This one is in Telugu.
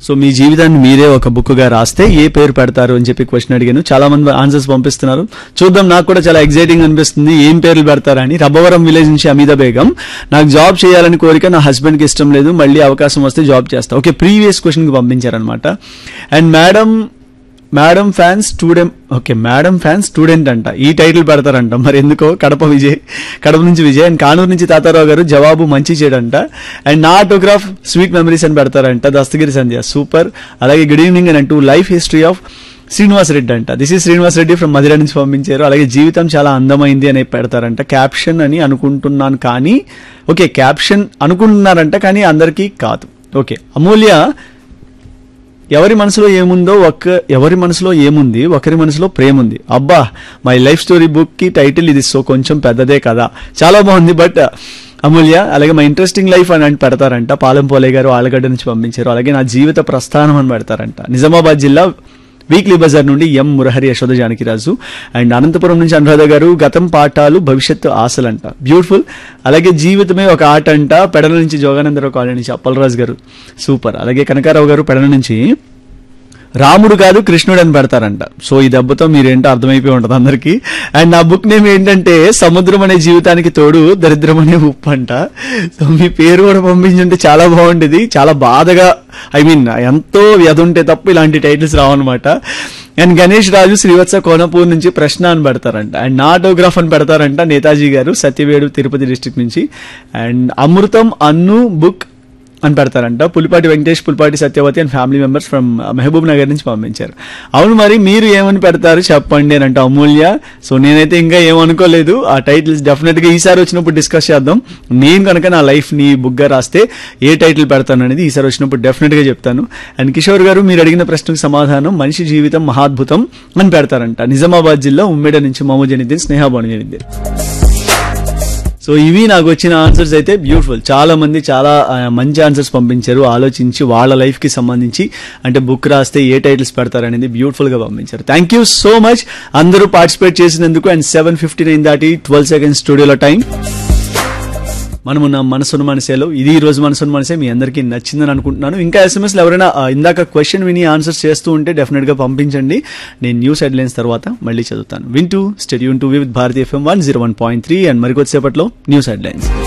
సో మీ జీవితాన్ని మీరే ఒక బుక్ గా రాస్తే ఏ పేరు పెడతారు అని చెప్పి క్వశ్చన్ అడిగాను చాలా మంది ఆన్సర్స్ పంపిస్తున్నారు చూద్దాం నాకు కూడా చాలా ఎగ్జైటింగ్ అనిపిస్తుంది ఏం పేర్లు పెడతారని రబ్బవరం విలేజ్ నుంచి అమిత బేగం నాకు జాబ్ చేయాలని కోరిక నా హస్బెండ్ కి ఇష్టం లేదు మళ్ళీ అవకాశం వస్తే జాబ్ చేస్తా ఓకే ప్రీవియస్ క్వశ్చన్ కి పంపించారనమాట and madam madam fan student okay madam fan student అంట ఈ టైటిల్ పెడతారంట మరి ఎందుకో కడప విజయ్ కడప నుంచి విజయ్ అండ్ కానూరు నుంచి తాతారావు గారు జవాబు మంచి చేయడంట అండ్ నా ఆటోగ్రాఫ్ స్వీట్ మెమరీస్ అని పెడతారంట దస్తగిరి సంధ్య సూపర్ అలాగే గుడ్ ఈవినింగ్ అని అంటూ life history of Srinivas Reddy అంట this is Srinivas Reddy from Madhura నుంచి పంపించారు అలాగే జీవితం చాలా అందమైంది అని పెడతారంట క్యాప్షన్ అని అనుకుంటున్నాను కానీ ఓకే క్యాప్షన్ అనుకుంటున్నారంట కానీ అందరికీ కాదు ఓకే అమూల్య ఎవరి మనసులో ఏముందో ఒక్క ఎవరి మనసులో ఏముంది ఒకరి మనసులో ప్రేమ ఉంది అబ్బా మై లైఫ్ స్టోరీ బుక్ కి టైటిల్ ఇది సో కొంచెం పెద్దదే కదా చాలా బాగుంది బట్ అమూల్య అలాగే మా ఇంట్రెస్టింగ్ లైఫ్ అని అంటే పెడతారంట పాలెం పోలే గారు ఆలగడ్డ నుంచి పంపించారు అలాగే నా జీవిత ప్రస్థానం అని పెడతారంట నిజామాబాద్ జిల్లా వీక్లీ బజార్ నుండి ఎం మురహరి యశోద జానకిరాజు అండ్ అనంతపురం నుంచి అనురాధ గారు గతం పాఠాలు భవిష్యత్తు ఆశలంట బ్యూటిఫుల్ అలాగే జీవితమే ఒక ఆట అంట పెడల నుంచి జోగానందరావు కాలనీ నుంచి అప్పలరాజు గారు సూపర్ అలాగే కనకారావు గారు పెడల నుంచి రాముడు కాదు కృష్ణుడు అని పెడతారంట సో ఈ దెబ్బతో మీరేంటో అర్థమైపోయి ఉంటుంది అందరికి అండ్ నా బుక్ నేమ్ ఏంటంటే సముద్రం అనే జీవితానికి తోడు దరిద్రం అనే ఉప్పు అంట సో మీ పేరు కూడా పంపించుంటే చాలా బాగుండేది చాలా బాధగా ఐ మీన్ ఎంతో వ్యధ ఉంటే తప్ప ఇలాంటి టైటిల్స్ రావన్నమాట అండ్ గణేష్ రాజు శ్రీవత్స కోనపూర్ నుంచి ప్రశ్న అని పెడతారంట అండ్ నా ఆటోగ్రాఫ్ అని పెడతారంట నేతాజీ గారు సత్యవేడు తిరుపతి డిస్ట్రిక్ట్ నుంచి అండ్ అమృతం అన్ను బుక్ అని పెడతారంట Pulipati Venkatesh Pulipati Satyavathi and family members from Mahabubnagar నుంచి పంపించారు అవును మరి మీరు ఏమని పెడతారు చెప్పండి అని అంటే అమూల్య సో నేనైతే ఇంకా ఏమనుకోలేదు ఆ టైటిల్స్ డెఫినెట్ గా ఈసారి వచ్చినప్పుడు డిస్కస్ చేద్దాం నేను కనుక నా లైఫ్ ని బుక్ గా రాస్తే ఏ టైటిల్ పెడతాను అనేది ఈసారి వచ్చినప్పుడు డెఫినెట్ గా చెప్తాను అండ్ కిషోర్ గారు మీరు అడిగిన ప్రశ్నకు సమాధానం మనిషి జీవితం మహాద్భుతం అని పెడతారంట నిజామాబాద్ జిల్లా ఉమ్మేడ నుంచి మమో జనిద్దీన్ స్నేహాబాను జనిద్దీన్ సో ఇవి నాకు వచ్చిన ఆన్సర్స్ అయితే బ్యూటిఫుల్ చాలా మంది చాలా ఆ, మంచి ఆన్సర్స్ పంపించారు ఆలోచించి వాళ్ళ లైఫ్ కి సంబంధించి అంటే బుక్ రాస్తే ఏ టైటిల్స్ పెడతారనేది బ్యూటిఫుల్ గా పంపించారు థ్యాంక్ యూ సో మచ్ అందరూ పార్టిసిపేట్ చేసినందుకు అండ్ సెవెన్ ఫిఫ్టీ నైన్ దాటి ట్వెల్వ్ సెకండ్ స్టూడియోలో టైం మనము నా మనసున్న మనసేలో ఇది ఈ రోజు మనసున్న మనసే మీ అందరికీ నచ్చిందని అనుకుంటున్నాను ఇంకా ఎస్ఎంఎస్లు ఎవరైనా ఆ, ఇందాక క్వశ్చన్ విని ఆన్సర్స్ చేస్తూ ఉంటే డెఫినెట్ గా పంపించండి నేను న్యూస్ హెడ్లైన్స్ తర్వాత మళ్ళీ చదువుతాను వింటూ stay tuned to with Bharatiya FM one zero one point three and మరికొద్దిసేపట్లో న్యూస్ హెడ్లైన్స్